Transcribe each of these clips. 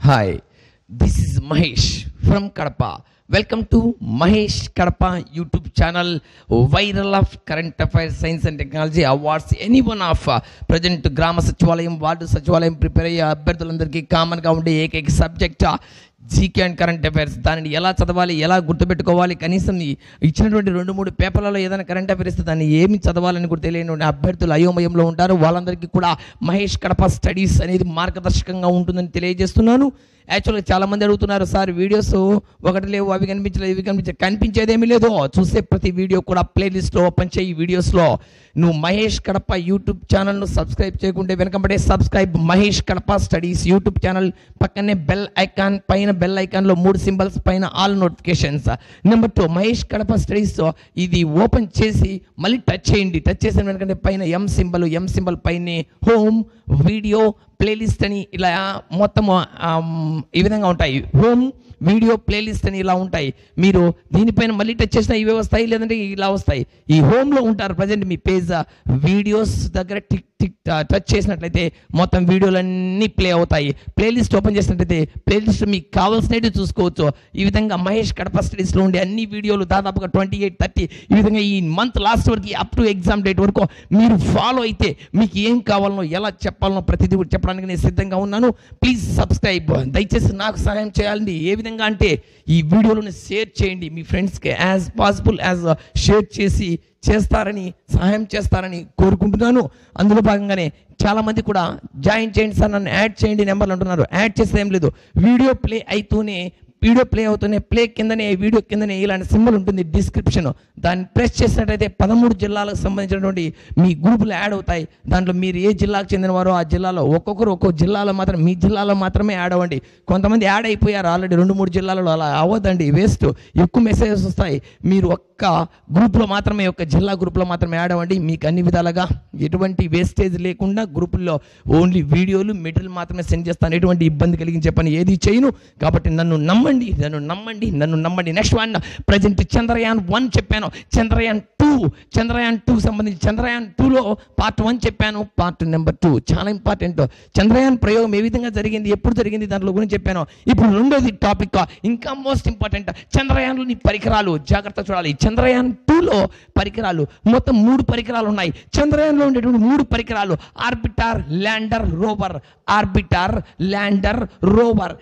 Hi this is Mahesh from Kadapa welcome to Mahesh Kadapa YouTube channel viral of current affairs science and technology awards any one of present Grama Sachivalayam ward సచివాలయం prepare అయ్యే అభ్యర్థులందరికీ కామన్గా ఉండే ఏకైక subject GK and current affairs దానిని ఎలా చదవాలి ఎలా గుర్తుపెట్టుకోవాలి కనీసం ఈ ఇచ్చినటువంటి రెండు మూడు పేపర్లలో ఏదైనా కరెంట్ అఫైర్ ఇస్తే దాన్ని ఏమి చదవాలని కూడా తెలియని అభ్యర్థులు అయోమయంలో ఉంటారు వాళ్ళందరికీ కూడా మహేష్ కడప స్టడీస్ అనేది మార్గదర్శకంగా ఉంటుందని తెలియజేస్తున్నాను యాక్చువల్గా చాలా మంది అడుగుతున్నారు సార్ వీడియోస్ ఒకటి లేవు అవి కనిపించలేదు ఇవి కనిపించలేదు కనిపించేదేమీ లేదు చూసే ప్రతి వీడియో కూడా ప్లేలిస్ట్లో ఓపెన్ చేయి వీడియోస్లో నువ్వు మహేష్ కడప యూట్యూబ్ ఛానల్ను సబ్స్క్రైబ్ చేయకుంటే వెనకబడే subscribe Mahesh Kadapa studies YouTube channel పక్కనే బెల్ ఐకాన్ పైన బెల్ ఐకాన్లో మూడు సింబల్స్ పైన all notifications number two Mahesh Kadapa studies ఇది ఓపెన్ చేసి మళ్ళీ టచ్ చేయండి టచ్ చేసిన వెనకంటే పైన ఎం సింబల్ ఎం సింబల్ పైనే హోమ్ వీడియో ప్లేలిస్ట్ అని ఇలా మొత్తం ఈ విధంగా ఉంటాయి హోమ్ వీడియో ప్లేలిస్ట్ అని ఇలా ఉంటాయి మీరు దీనిపైన మళ్ళీ టచ్ చేసినా ఇవే వస్తాయి లేదంటే ఇలా వస్తాయి ఈ హోమ్లో ఉంటారు ప్రజెంట్ మీ పేజ్ వీడియోస్ దగ్గర టిక్ టిక్ టచ్ చేసినట్లయితే మొత్తం వీడియోలన్నీ ప్లే అవుతాయి ప్లేలిస్ట్ ఓపెన్ చేసినట్లయితే ప్లేలిస్ట్ మీకు కావాల్సినవి చూసుకోవచ్చు ఈ విధంగా మహేష్ కడప స్టడీస్లో ఉండే అన్ని వీడియోలు దాదాపుగా ట్వంటీ ఎయిట్ థర్టీ ఈ విధంగా ఈ మంత్ లాస్ట్ వరకు అప్ టు ఎగ్జామ్ డేట్ వరకు మీరు ఫాలో అయితే మీకు ఏం కావాలనో ఎలా చెప్పాలనో ప్రతిదీ కూడా చెప్పడానికి నేను సిద్ధంగా ఉన్నాను ప్లీజ్ సబ్స్క్రైబ్ దయచేసి నాకు సహాయం చేయాలండి ఏ విధంగా అంటే ఈ వీడియోలను షేర్ చేయండి మీ ఫ్రెండ్స్కి యాజ్ పాసిబుల్ యాజ్ షేర్ చేసి చేస్తారని సహాయం చేస్తారని కోరుకుంటున్నాను అందులో భాగంగానే చాలా మంది కూడా జాయిన్ చేయండి సార్ నన్ను యాడ్ చేయండి నెంబర్లు అంటున్నారు యాడ్ చేస్తే ఏం లేదు వీడియో ప్లే అవుతూనే వీడియో ప్లే అవుతూనే ప్లే కిందనే వీడియో కిందనే ఇలాంటి సింబల్ ఉంటుంది డిస్క్రిప్షన్ దాన్ని ప్రెస్ చేసినట్టయితే పదమూడు జిల్లాలకు సంబంధించినటువంటి మీ గ్రూపులు యాడ్ అవుతాయి దాంట్లో మీరు ఏ జిల్లాకు చెందినవారో ఆ జిల్లాలో ఒక్కొక్కరు ఒక్కొక్క జిల్లాలో మాత్రం మీ జిల్లాలో మాత్రమే యాడ్ అవ్వండి కొంతమంది యాడ్ అయిపోయారు ఆల్రెడీ రెండు మూడు జిల్లాలలో అలా అవ్వదండి వేస్ట్ ఎక్కువ మెసేజెస్ వస్తాయి మీరు ఒక్క గ్రూప్లో మాత్రమే ఒక జిల్లా గ్రూప్లో మాత్రమే యాడ్ అవ్వండి మీకు అన్ని విధాలుగా ఎటువంటి వేస్టేజ్ లేకుండా గ్రూపుల్లో ఓన్లీ వీడియోలు మెటీరియల్ మాత్రమే సెండ్ చేస్తాను ఎటువంటి ఇబ్బంది కలిగించే పని ఏది చేయను కాబట్టి నన్ను నమ్మండి నన్ను నమ్మండి నన్ను నమ్మండి next one present Chandrayaan one చెప్పాను చంద్రయాన్ టూ చంద్రయాన్ టూ సంబంధించి చంద్రయాన్ టూలో పార్ట్ వన్ చెప్పాను పార్ట్ నెంబర్ టూ చాలా ఇంపార్టెంట్ చంద్రయాన్ ప్రయోగం ఏ విధంగా జరిగింది ఎప్పుడు జరిగింది దాంట్లో గురించి చెప్పాను ఇప్పుడు రెండోది టాపిక్ ఇంకా మోస్ట్ ఇంపార్టెంట్ చంద్రయాన్లోని పరికరాలు జాగ్రత్త చూడాలి చంద్రయాన్ టూలో పరికరాలు మొత్తం మూడు పరికరాలు ఉన్నాయి చంద్రయాన్లో ఉండేటువంటి మూడు పరికరాలు orbiter lander rover orbiter lander rover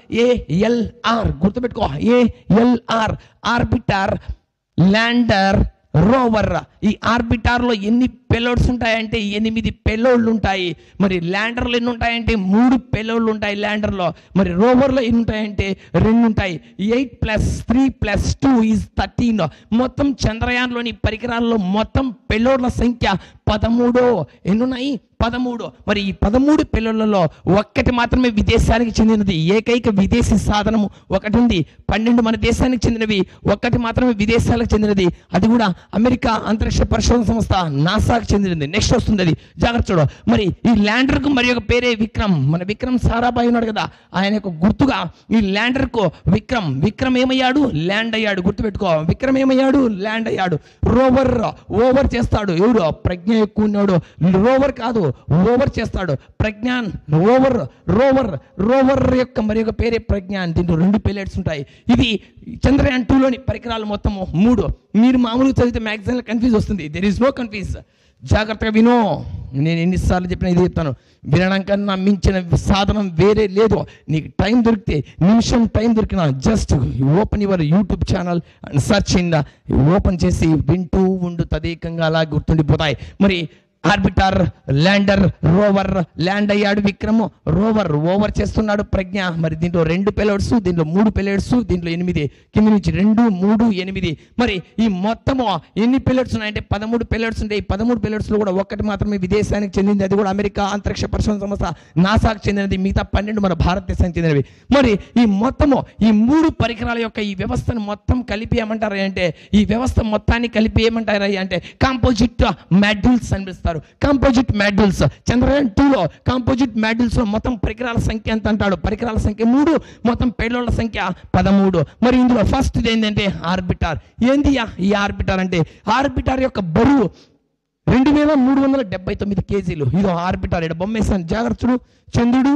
ALR గుర్తుపెట్టుకో ఏఎల్ఆర్ ఆర్బిటార్ ల్యాండర్ రోవర్ ఈ ఆర్బిటార్లో ఎన్ని పెలోడ్స్ ఉంటాయంటే ఎనిమిది పెలోడ్లు ఉంటాయి మరి ల్యాండర్లో ఎన్ని ఉంటాయంటే మూడు పెలోడ్లు ఉంటాయి ల్యాండర్లో మరి రోవర్లో ఎన్ని ఉంటాయంటే రెండు ఉంటాయి eight plus three plus two is thirteen మొత్తం చంద్రయాన్లోని పరికరాల్లో మొత్తం పెలోడ్ల సంఖ్య పదమూడు ఎన్ని ఉన్నాయి పదమూడు మరి ఈ పదమూడు పిల్లలలో ఒక్కటి మాత్రమే విదేశానికి చెందినది ఏకైక విదేశీ సాధనము ఒకటి ఉంది పన్నెండు మన దేశానికి చెందినవి ఒక్కటి మాత్రమే విదేశాలకు చెందినది అది కూడా అమెరికా అంతరిక్ష పరిశోధన సంస్థ నాసాకు చెందినది నెక్స్ట్ వస్తుంది అది జాగ్రత్త చూడు మరి ఈ ల్యాండర్కు మరి ఒక పేరే విక్రమ్ మన విక్రమ్ సారాభాయ్ ఉన్నాడు కదా ఆయన యొక్క గుర్తుగా ఈ ల్యాండర్కు విక్రమ్ విక్రమ్ ఏమయ్యాడు ల్యాండ్ అయ్యాడు గుర్తుపెట్టుకో విక్రమ్ ఏమయ్యాడు ల్యాండ్ అయ్యాడు రోవర్ ఓవర్ చేస్తాడు ఎవరు ప్రజ్ఞ ఎక్కువ ఉన్నాడు రోవర్ కాదు ఓవర్ చేస్తాడు ప్రజ్ఞాన్ రోవర్ రోవర్ రోవర్ యొక్క మరి యొక్క పేరే ప్రజ్ఞాన్ దీంట్లో రెండు పెలెట్స్ ఉంటాయి ఇది చంద్రయాన్ టూలోని పరికరాలు మొత్తము మూడు మీరు మామూలుగా చదివితే మ్యాగజైన్లో కన్ఫ్యూజ్ వస్తుంది దెర్ ఇస్ నో కన్ఫ్యూజ్ జాగ్రత్తగా వినో నేను ఎన్నిసార్లు చెప్పిన ఇది చెప్తాను వినడం కన్నా మించిన సాధనం వేరే లేదు నీకు టైం దొరికితే నిమిషం టైం దొరికిన just open your YouTube channel and search in open చేసి వింటూ ఉండు తదేకంగా అలా గుర్తుండిపోతాయి మరి ఆర్బిటర్ ల్యాండర్ రోవర్ ల్యాండ్ అయ్యాడు విక్రమ్ రోవర్ ఓవర్ చేస్తున్నాడు ప్రజ్ఞ మరి దీంట్లో రెండు పెలోడ్స్ దీంట్లో మూడు పెలోడ్స్ దీంట్లో ఎనిమిది కింద నుంచి రెండు మూడు ఎనిమిది మరి ఈ మొత్తము ఎన్ని పెలోడ్స్ ఉన్నాయంటే పదమూడు పెలోడ్స్ ఉంటాయి ఈ పదమూడు పెలోడ్స్లో కూడా ఒక్కటి మాత్రమే విదేశానికి చెందింది అది కూడా అమెరికా అంతరిక్ష పరిశోధన సంస్థ నాసాకు చెందినది మిగతా పన్నెండు మన భారతదేశానికి చెందినవి మరి ఈ మొత్తము ఈ మూడు పరికరాల యొక్క ఈ వ్యవస్థను మొత్తం కలిపి ఏమంటారు అంటే ఈ వ్యవస్థ మొత్తాన్ని కలిపి ఏమంటారు అంటే కాంపోజిట్ మాడ్యూల్స్ అని పిలుస్తారు కాంపోజిట్ మాడ్యూల్స్ చంద్రయాన్ టూలో కాంపోజిట్ మాడ్యూల్స్ లో మొత్తం పరికరాల సంఖ్య ఎంత అంటాడు పరికరాల సంఖ్య మూడు మొత్తం పేలోళ్ళ సంఖ్య పదమూడు మరి ఇందులో ఫస్ట్ ఏంటంటే ఆర్బిటార్ ఏంది ఈ ఆర్బిటార్ అంటే ఆర్బిటార్ యొక్క బరువు రెండు వేల మూడు వందల డెబ్బై తొమ్మిది కేజీలు ఇదో ఆర్బిటార్ ఇక్కడ బొమ్మేసాను జాగ్రత్తడు చంద్రుడు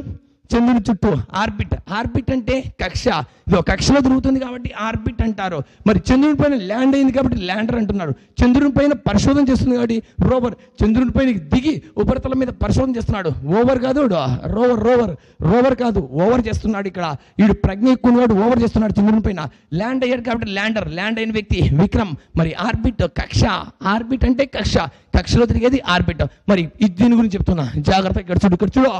చంద్రుని చుట్టూ ఆర్బిట్ ఆర్బిట్ అంటే కక్ష ఇది ఒక కక్షలో తిరుగుతుంది కాబట్టి ఆర్బిట్ అంటారు మరి చంద్రుని పైన ల్యాండ్ అయింది కాబట్టి ల్యాండర్ అంటున్నారు చంద్రుని పైన పరిశోధన చేస్తుంది కాబట్టి రోవర్ చంద్రుని పైన దిగి ఉపరితలం మీద పరిశోధన చేస్తున్నాడు ఓవర్ కాదు వీడు. రోవర్ రోవర్ రోవర్ కాదు ఓవర్ చేస్తున్నాడు ఇక్కడ వీడు ప్రజ్ఞ ఎక్కువ వాడు ఓవర్ చేస్తున్నాడు చంద్రుని పైన ల్యాండ్ అయ్యాడు కాబట్టి ల్యాండర్ ల్యాండ్ అయిన వ్యక్తి విక్రమ్ మరి ఆర్బిట్ కక్ష ఆర్బిట్ అంటే కక్ష కక్షలో తిరిగేది ఆర్బిట్ మరి ఇది దీని గురించి చెప్తున్నా జాగ్రత్త ఇక్కడ చూడు ఇక్కడ చూడు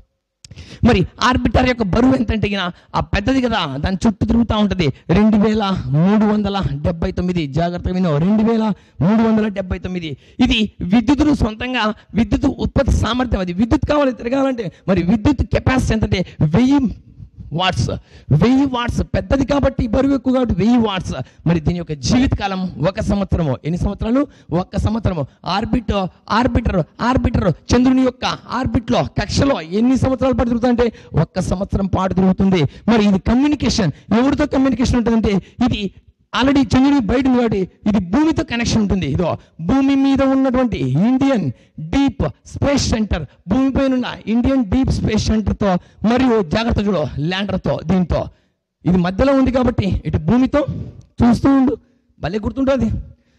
మరి ఆర్బిటర్ యొక్క బరువు ఎంత అంటే గిన ఆ పెద్దది కదా దాని చుట్టూ తిరుగుతూ ఉంటుంది రెండు వేల మూడు వందల డెబ్బై తొమ్మిది జాగ్రత్తగా వినో రెండు వేల మూడు వందల డెబ్బై తొమ్మిది ఇది విద్యుత్తును సొంతంగా విద్యుత్ ఉత్పత్తి సామర్థ్యం అది విద్యుత్ కావాలి తిరగాలంటే మరి విద్యుత్ కెపాసిటీ ఎంత అంటే వెయ్యి వాట్స్ వెయ్యి వాట్స్ పెద్దది కాబట్టి బరువు ఎక్కువ కాబట్టి వెయ్యి వాట్స్ మరి దీని యొక్క జీవితకాలం ఒక సంవత్సరము ఎన్ని సంవత్సరాలు ఒక్క సంవత్సరము ఆర్బిట్ ఆర్బిటర్ ఆర్బిటర్ చంద్రుని యొక్క ఆర్బిట్లో కక్షలో ఎన్ని సంవత్సరాలు పాటు తిరుగుతుందంటే ఒక్క సంవత్సరం పాటు తిరుగుతుంది మరి ఇది కమ్యూనికేషన్ ఎవరితో కమ్యూనికేషన్ ఉంటుందంటే ఇది ఆల్రెడీ చంద్రుని బయట ఉంది కాబట్టి ఇది భూమితో కనెక్షన్ ఉంటుంది ఇదో భూమి మీద ఉన్నటువంటి ఇండియన్ డీప్ స్పేస్ సెంటర్ భూమిపైన ఉన్న ఇండియన్ డీప్ స్పేస్ సెంటర్తో మరియు జాగ్రత్త చూడు ల్యాండర్తో దీంతో ఇది మధ్యలో ఉంది కాబట్టి ఇటు భూమితో చూస్తూ ఉండు భలే గుర్తుంటుంది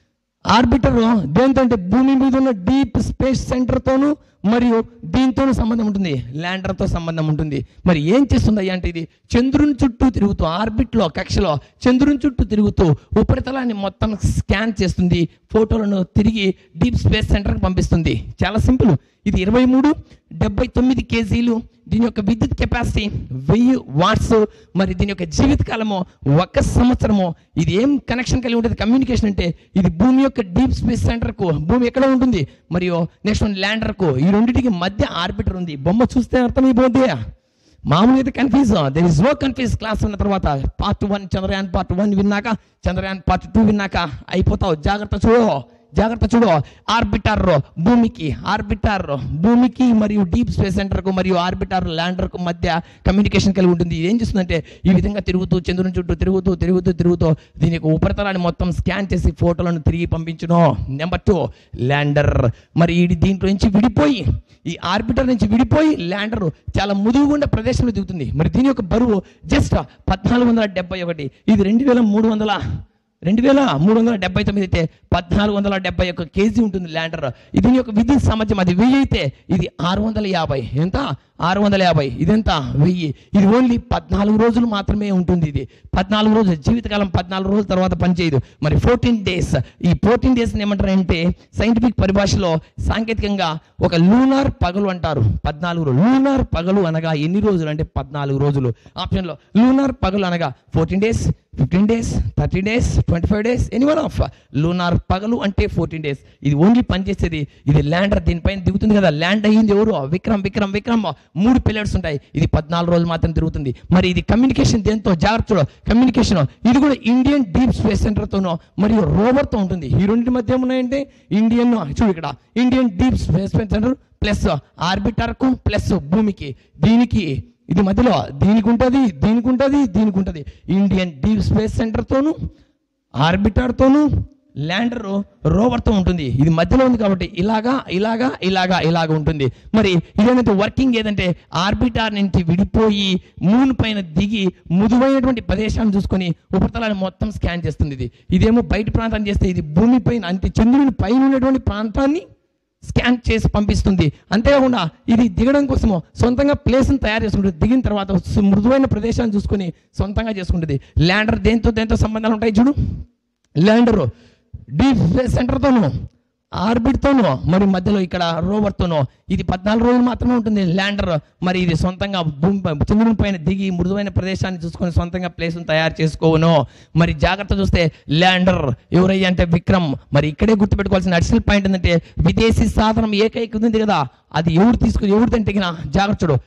ఆర్బిటర్ దేంతో అంటే భూమి మీద ఉన్న డీప్ స్పేస్ సెంటర్తోనూ మరియు దీంతోనూ సంబంధం ఉంటుంది ల్యాండర్తో సంబంధం ఉంటుంది మరి ఏం చేస్తుంది అయ్యా అంటే ఇది చంద్రుని చుట్టూ తిరుగుతూ ఆర్బిట్లో కక్షలో చంద్రుని చుట్టూ తిరుగుతూ ఉపరితలాన్ని మొత్తం స్కాన్ చేస్తుంది ఫోటోలను తిరిగి డీప్ స్పేస్ సెంటర్కి పంపిస్తుంది చాలా సింపుల్ ఇది ఇరవై మూడు డెబ్బై తొమ్మిది కేజీలు దీని యొక్క విద్యుత్ కెపాసిటీ వెయ్యి వాట్స్ మరి దీని యొక్క జీవితకాలము ఒక సంవత్సరము ఇది ఏం కనెక్షన్ కలిగి ఉంటుంది కమ్యూనికేషన్ అంటే ఇది భూమి యొక్క డీప్ స్పేస్ సెంటర్కు భూమి ఎక్కడ ఉంటుంది మరియు నెక్స్ట్ వన్ ల్యాండర్కు ఈ రెండింటికి మధ్య ఆర్బిటర్ ఉంది బొమ్మ చూస్తే అర్థమైపోద్ది మామూలుగా అయితే confuse there is no confuse class ఉన్న తర్వాత part one Chandrayaan part one విన్నాక చంద్రయాన్ పార్ట్ టూ విన్నాక అయిపోతావు జాగ్రత్త చూడు జాగ్రత్త చూడు ఆర్బిటర్ భూమికి ఆర్బిటర్ భూమికి మరియు డీప్ స్పేస్ సెంటర్కు మరియు ఆర్బిటర్ ల్యాండర్కు మధ్య కమ్యూనికేషన్ కలిగి ఉంటుంది ఇది ఏం చేస్తుందంటే ఈ విధంగా తిరుగుతూ చంద్రుని చుట్టూ తిరుగుతూ తిరుగుతూ తిరుగుతూ దీని యొక్క ఉపరితలాన్ని మొత్తం స్కాన్ చేసి ఫోటోలను తిరిగి పంపించును నెంబర్ టూ ల్యాండర్ మరి ఇది దీంట్లో నుంచి విడిపోయి ఈ ఆర్బిటర్ నుంచి విడిపోయి ల్యాండర్ చాలా ముదుగుండా ప్రదేశంలో దిగుతుంది మరి దీని యొక్క బరువు జస్ట్ పద్నాలుగు వందల డెబ్బై ఒకటి ఇది రెండు వేల మూడు వందల రెండు వేల మూడు వందల డెబ్బై తొమ్మిది అయితే పద్నాలుగు వందల డెబ్బై ఒక్క కేజీ ఉంటుంది ల్యాండర్ ఇది యొక్క విద్యుత్ సామర్థ్యం అది వెయ్యి అయితే ఇది ఆరు వందల యాభై ఎంత ఆరు వందల యాభై ఇదెంత వెయ్యి ఇది ఓన్లీ పద్నాలుగు రోజులు మాత్రమే ఉంటుంది ఇది పద్నాలుగు రోజులు జీవితకాలం పద్నాలుగు రోజుల తర్వాత పనిచేయదు మరి ఫోర్టీన్ డేస్ ఈ ఫోర్టీన్ డేస్ ఏమంటారు అంటే సైంటిఫిక్ పరిభాషలో సాంకేతికంగా ఒక లూనార్ పగలు అంటారు పద్నాలుగు రోజులు లూనార్ పగలు అనగా ఎన్ని రోజులు అంటే పద్నాలుగు రోజులు ఆప్షన్లో లూనార్ పగలు అనగా fourteen days fifteen days thirty days twenty five days any one of lunar పగలు అంటే ఫోర్టీన్ డేస్ ఇది ఓన్లీ పనిచేసేది ఇది ల్యాండర్ దీనిపైన దిగుతుంది కదా ల్యాండ్ అయ్యింది ఎవరు విక్రమ్ విక్రమ్ విక్రమ్ మూడు పిల్లర్స్ ఉంటాయి ఇది పద్నాలుగు రోజులు మాత్రం తిరుగుతుంది మరి ఇది కమ్యూనికేషన్ దేంతో జాగ్రత్త చూడు కమ్యూనికేషన్ ఇది కూడా ఇండియన్ డీప్ స్పేస్ సెంటర్తోనో మరియు రోవర్తో ఉంటుంది ఈ రెండింటి మధ్య ఏమున్నాయంటే ఇండియన్ చూడు ఇక్కడ Indian deep space centre plus ఆర్బిటర్కు ప్లస్ భూమికి దీనికి ఇది మధ్యలో దీనికి ఉంటుంది దీనికి ఉంటుంది దీనికి ఉంటుంది ఇండియన్ డీప్ స్పేస్ సెంటర్తోను ఆర్బిటర్తోను ల్యాండర్ రోవర్తో ఉంటుంది ఇది మధ్యలో ఉంది కాబట్టి ఇలాగా ఇలాగా ఇలాగా ఇలాగా ఉంటుంది మరి ఇదేంటంటే వర్కింగ్ ఏదంటే ఆర్బిటార్ నుంచి విడిపోయి మూన్ పైన దిగి ముదువైనటువంటి ప్రదేశాన్ని చూసుకొని ఉపరితలాన్ని మొత్తం స్కాన్ చేస్తుంది ఇది ఇదేమో బయట ప్రాంతాన్ని చేస్తే ఇది భూమి పైన అంటే చంద్రుని పైన ఉన్నటువంటి ప్రాంతాన్ని స్కాన్ చేసి పంపిస్తుంది అంతేకాకుండా ఇది దిగడం కోసము సొంతంగా ప్లేస్ని తయారు చేసుకుంటుంది దిగిన తర్వాత సు- మృదువైన ప్రదేశాన్ని చూసుకొని సొంతంగా చేసుకుంటుంది ల్యాండర్ దేంతో దేంతో సంబంధాలు ఉంటాయి చూడు ల్యాండర్ డీప్ స్పేస్ సెంటర్తోనూ ఆర్బిట్తోనూ మరి మధ్యలో ఇక్కడ రోవర్తోనూ ఇది పద్నాలుగు రోజులు మాత్రమే ఉంటుంది ల్యాండర్ మరి ఇది సొంతంగా భూమి పై- చంద్రుని పైన దిగి మృదువైన ప్రదేశాన్ని చూసుకొని సొంతంగా ప్లేస్ను తయారు చేసుకోవును మరి జాగ్రత్త చూస్తే ల్యాండర్ ఎవరయ్యా అంటే విక్రమ్ మరి ఇక్కడే గుర్తుపెట్టుకోవాల్సిన అడిషనల్ పాయింట్ ఏంటంటే విదేశీ సాధనం ఏకైక ఉంది కదా అది ఎవరు తీసుకుని ఎవరు తింటే జాగ్రత్త చూడు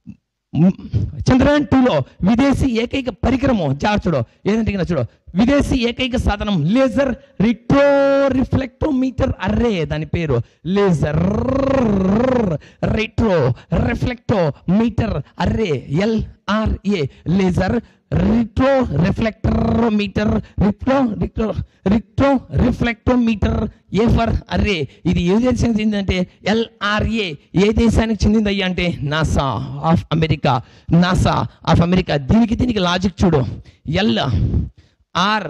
మ్, చంద్రయాన్ టూలో విదేశీ ఏకైక పరికరము జాగ్రత్త చూడు ఏదంటే కింద చూడు విదేశీ ఏకైక సాధనం లేజర్ రిట్రో రిఫ్లెక్టోమీటర్ అర్రే దాని పేరు laser retro reflectometer array LRA laser retro reflectometer retro retro retro reflectometer A for array ఇది ఏ దేశానికి చెందిందంటే ఎల్ఆర్ఏ ఏ దేశానికి చెందిందయ్యా అంటే NASA of America NASA of America దీనికి దీనికి లాజిక్ చూడు ఎల్ ఆర్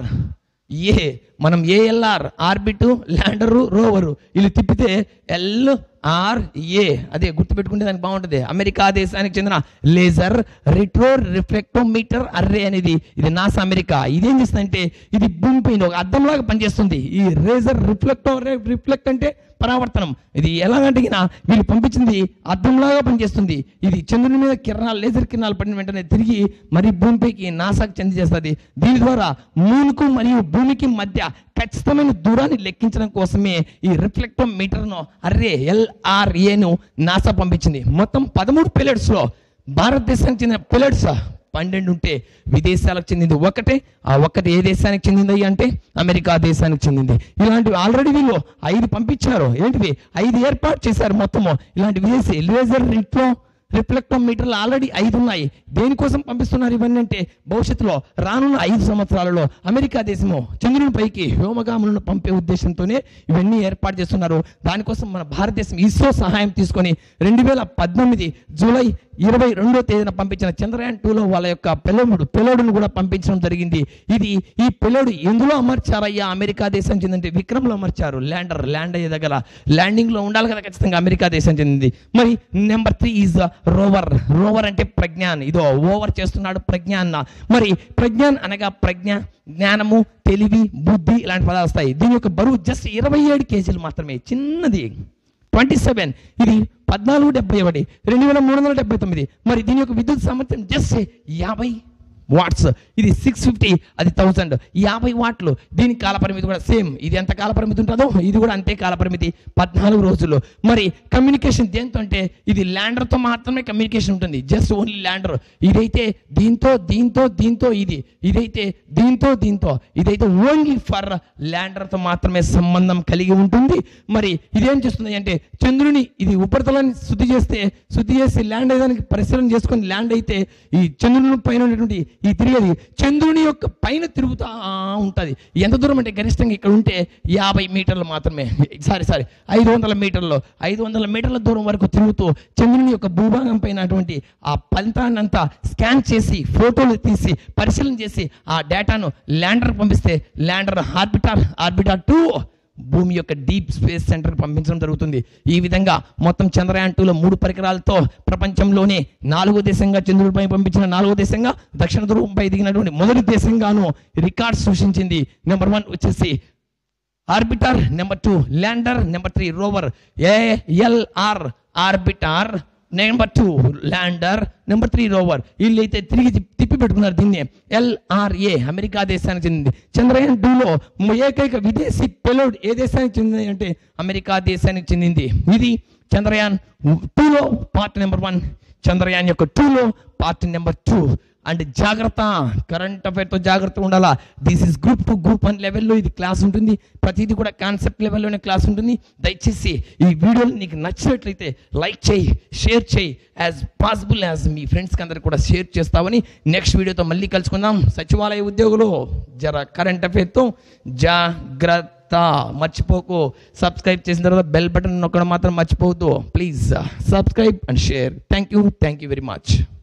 ఏ మనం ఏఎల్ఆర్ ఆర్బిట్ ల్యాండరు రోవరు వీళ్ళు తిప్పితే ఎల్ ఆర్ ఏ అదే గుర్తుపెట్టుకుంటే దానికి బాగుంటుంది అమెరికా దేశానికి చెందిన లేజర్ రిట్రో రిఫ్లెక్టోమీటర్ అర్రే అనేది ఇది నాసా అమెరికా ఇదేం చేస్తుందంటే ఇది భూమిపైన ఒక అద్దంలాగా పనిచేస్తుంది ఈ రేజర్ రిఫ్లెక్టో రిఫ్లెక్ట్ అంటే పరావర్తనం ఇది ఎలాగంటే గిన వీళ్ళు పంపించింది అద్దంలాగా పనిచేస్తుంది ఇది చంద్రుని మీద కిరణాలు లేజర్ కిరణాలు పడిన వెంటనే తిరిగి మరి భూమిపైకి నాసాకు చెంది చేస్తుంది దీని ద్వారా మూన్కు మరియు భూమికి మధ్య ఖచ్చితమైన దూరాన్ని లెక్కించడం కోసమే ఈ రిఫ్లెక్టో మీటర్ను అర్రే ఎల్ఆర్ఏను నాసా పంపించింది మొత్తం పదమూడు పిల్లర్స్లో భారతదేశానికి చెందిన పిల్లర్స్ పన్నెండు ఉంటే విదేశాలకు చెందింది ఒకటే ఆ ఒక్కటి ఏ దేశానికి చెందింది అంటే అమెరికా దేశానికి చెందింది ఇలాంటివి ఆల్రెడీ వీళ్ళు ఐదు పంపించారు ఏంటివి ఐదు ఏర్పాటు చేశారు మొత్తము ఇలాంటి విదేశీ లేజర్ రిట్లో రిఫ్లెక్టోమీటర్లు ఆల్రెడీ ఐదు ఉన్నాయి దేనికోసం పంపిస్తున్నారు ఇవన్నీ అంటే భవిష్యత్తులో రానున్న ఐదు సంవత్సరాలలో అమెరికా దేశము చంద్రుని పైకి వ్యోమగాములను పంపే ఉద్దేశంతోనే ఇవన్నీ ఏర్పాటు చేస్తున్నారు దానికోసం మన భారతదేశం ఇస్రో సహాయం తీసుకొని రెండు వేల పద్దెనిమిది జూలై ఇరవై రెండో తేదీన పంపించిన చంద్రయాన్ టూలో వాళ్ళ యొక్క పెలోముడు పెలోడును కూడా పంపించడం జరిగింది ఇది ఈ పెలోడు ఎందులో అమర్చారయ్యా అమెరికా దేశం చెందింది విక్రమ్లో అమర్చారు ల్యాండర్ ల్యాండ్ అయ్యే దగ్గర ల్యాండింగ్ లో ఉండాలి కదా ఖచ్చితంగా అమెరికా దేశం చెందింది మరి number three is rover rover అంటే ప్రజ్ఞాన్ ఇదో ఓవర్ చేస్తున్నాడు ప్రజ్ఞాన్ మరి ప్రజ్ఞాన్ అనగా ప్రజ్ఞ జ్ఞానము తెలివి బుద్ధి ఇలాంటి పదాలు వస్తాయి దీని యొక్క బరువు జస్ట్ ఇరవై ఏడు కేజీలు మాత్రమే చిన్నది ట్వంటీ సెవెన్ ఇది పద్నాలుగు డెబ్బై ఒకటి రెండు వేల మూడు వందల డెబ్బై తొమ్మిది మరి దీని యొక్క విద్యుత్ సామర్థ్యం జస్ట్ యాభై వాట్స్ ఇది సిక్స్ ఫిఫ్టీ అది థౌసండ్ యాభై వాట్లు దీని కాల పరిమితి కూడా సేమ్ ఇది ఎంత కాల పరిమితి ఉంటుందో ఇది కూడా అంతే కాల పరిమితి పద్నాలుగు రోజులు మరి కమ్యూనికేషన్ దేంతో అంటే ఇది ల్యాండర్తో మాత్రమే కమ్యూనికేషన్ ఉంటుంది జస్ట్ ఓన్లీ ల్యాండర్ ఇదైతే దీంతో దీంతో దీంతో ఇది ఇదైతే దీంతో దీంతో ఇదైతే ఓన్లీ ఫర్ ల్యాండర్తో మాత్రమే సంబంధం కలిగి ఉంటుంది మరి ఇదేం చేస్తుంది అంటే చంద్రుని ఇది ఉపరితలాన్ని శుద్ధి చేస్తే శుద్ధి చేసి ల్యాండ్ అయ్యేదానికి పరిశీలన చేసుకొని ల్యాండ్ అయితే ఈ చంద్రుని పైన ఉన్నటువంటి ఈ తిరిగేది చంద్రుని యొక్క పైన తిరుగుతా ఉంటుంది ఎంత దూరం అంటే గరిష్టంగా ఇక్కడ ఉంటే యాభై మీటర్లు మాత్రమే సారీ సారీ ఐదు వందల మీటర్లు ఐదు వందల మీటర్ల దూరం వరకు తిరుగుతూ చంద్రుని యొక్క భూభాగం పైన అటువంటి ఆ ఫలితాన్ని అంతా స్కాన్ చేసి ఫోటోలు తీసి పరిశీలన చేసి ఆ డేటాను ల్యాండర్ పంపిస్తే ల్యాండర్ ఆర్బిటార్ ఆర్బిటార్ టూ భూమి యొక్క డీప్ స్పేస్ సెంటర్కి పంపించడం జరుగుతుంది ఈ విధంగా మొత్తం చంద్రయాన్ టూలో మూడు పరికరాలతో ప్రపంచంలోనే నాలుగో దేశంగా చంద్రుడిపై పంపించిన నాలుగో దేశంగా దక్షిణ ధ్రువంపై దిగినటువంటి మొదటి దేశంగాను రికార్డ్ సృష్టించింది నెంబర్ వన్ వచ్చేసి orbiter number two lander number three rover ALR orbiter number two lander number three rover వీళ్ళైతే తిరిగి తిప్పి- తిప్పి పెట్టుకున్నారు దీన్ని ఎల్ఆర్ఏ అమెరికా దేశానికి చెందింది చంద్రయాన్ టూలో ఏకైక విదేశీ పెలోడ్ ఏ దేశానికి చెందింది అంటే అమెరికా దేశానికి చెందింది ఇది చంద్రయాన్ టూలో పార్ట్ నెంబర్ వన్ చంద్రయాన్ యొక్క టూలో పార్ట్ నెంబర్ టూ అండ్ జాగ్రత్త కరెంట్ అఫైర్తో జాగ్రత్త ఉండాలా this is group two group one లెవెల్లో ఇది క్లాస్ ఉంటుంది ప్రతిదీ కూడా కాన్సెప్ట్ లెవెల్లోనే క్లాస్ ఉంటుంది దయచేసి ఈ వీడియోని నీకు నచ్చినట్లయితే లైక్ చేయి షేర్ చేయి యాజ్ పాసిబుల్ యాజ్ మీ ఫ్రెండ్స్కి అందరికి కూడా షేర్ చేస్తామని నెక్స్ట్ వీడియోతో మళ్ళీ కలుసుకుందాం సచివాలయ ఉద్యోగులు జర కరెంట్ అఫైర్తో జాగ్రత్త మర్చిపోకు సబ్స్క్రైబ్ చేసిన తర్వాత బెల్ బటన్ నొక్కడం మాత్రం మర్చిపోవద్దు please subscribe and share thank you thank you very much